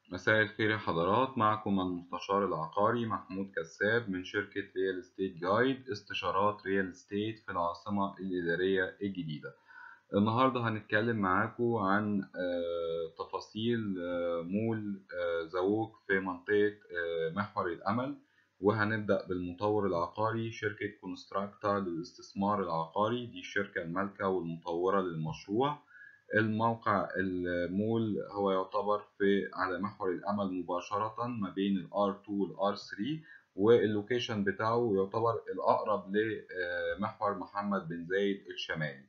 مساء الخير يا حضرات معكم المستشار العقاري محمود كساب من شركة ريال استيت جايد استشارات ريال استيت في العاصمة الإدارية الجديدة النهاردة هنتكلم معاكم عن آه، تفاصيل آه، مول آه، زووك في منطقة محور الأمل وهنبدأ بالمطور العقاري شركة كونستراكتا للاستثمار العقاري دي الشركة المالكة والمطورة للمشروع الموقع المول هو يعتبر في على محور الأمل مباشرة ما بين ال R2 وال R3 واللوكيشن بتاعه يعتبر الأقرب لمحور محمد بن زايد الشمالي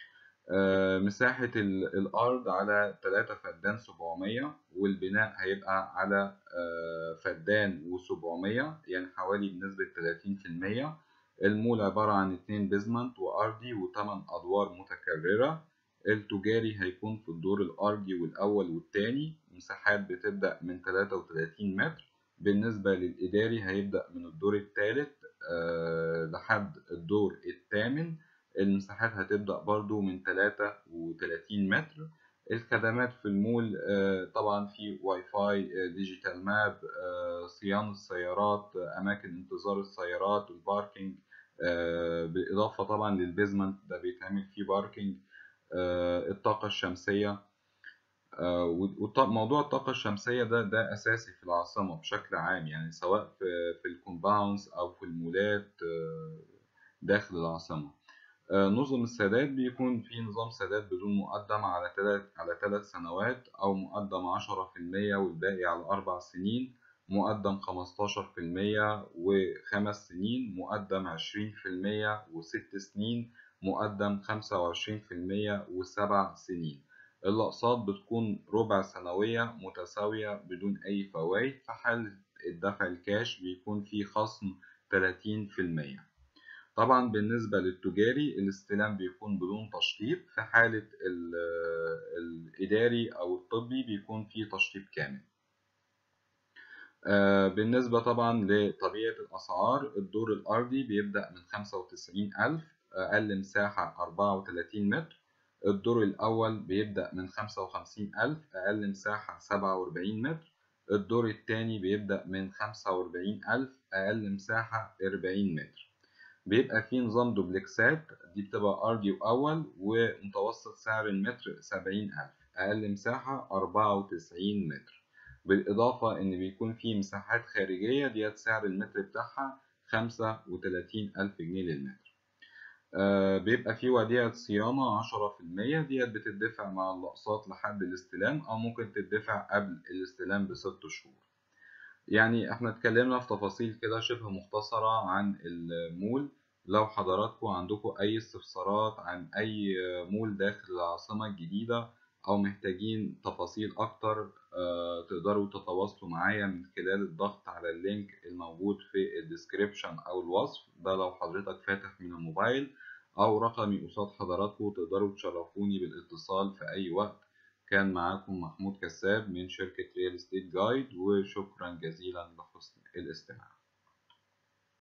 مساحة الأرض على 3 فدان 700 والبناء هيبقى على فدان و700 يعني حوالي بنسبة 30% المول عبارة عن 2 بيزمنت وأرضي و8 أدوار متكررة التجاري هيكون في الدور الأرضي والأول والتاني مساحات بتبدأ من 33 متر بالنسبة للإداري هيبدأ من الدور الثالث أه لحد الدور الثامن المساحات هتبدأ برضو من 33 متر الخدمات في المول أه طبعا في واي فاي ديجيتال ماب أه صيانة السيارات أماكن انتظار السيارات الباركينج بالإضافة طبعا للبيزمنت ده بيتعمل فيه باركينج الطاقة الشمسية وموضوع الطاقة الشمسية ده ده أساسي في العاصمة بشكل عام يعني سواء في في الكومباوندز أو في المولات داخل العاصمة نظم السداد بيكون في نظام سداد بدون مقدم على ثلاث على ثلاث سنوات أو مقدم عشرة في المية والباقي على أربع سنين مقدم خمستاشر في المية وخمس سنين مقدم عشرين في المية وست سنين مقدم 25% وسبع سنين الأقساط بتكون ربع سنوية متساوية بدون أي فوائد في حالة الدفع الكاش بيكون في خصم 30% طبعا بالنسبة للتجاري الاستلام بيكون بدون تشطيب في حالة الإداري أو الطبي بيكون في تشطيب كامل بالنسبة طبعا لطبيعة الأسعار الدور الأرضي بيبدأ من 95 ألف أقل مساحة 34 متر الدور الأول بيبدأ من 55 ألف أقل مساحة 47 متر الدور الثاني بيبدأ من 45 ألف أقل مساحة 40 متر بيبقى فيه نظام دوبلكسات دي بتبقى أرضي وأول ومتوسط سعر المتر 70 ألف أقل مساحة 94 متر بالإضافة إن بيكون فيه مساحات خارجية ديت سعر المتر بتاعها 35 ألف جنيه للمتر آه بيبقى في وديعة صيانة عشرة في المية ديت بتدفع مع الأقساط لحد الاستلام أو ممكن تدفع قبل الاستلام بست شهور يعني احنا اتكلمنا في تفاصيل كده شبه مختصرة عن المول لو حضراتكم عندكم أي استفسارات عن أي مول داخل العاصمة الجديدة أو محتاجين تفاصيل أكتر آه تقدروا تتواصلوا معايا من خلال الضغط على اللينك الموجود في الديسكريبشن أو الوصف ده لو حضرتك فاتح من الموبايل أو رقمي قصاد حضراتكم تقدروا تشرفوني بالاتصال في أي وقت كان معاكم محمود كساب من شركة ريال استيت جايد وشكرا جزيلا لحسن الاستماع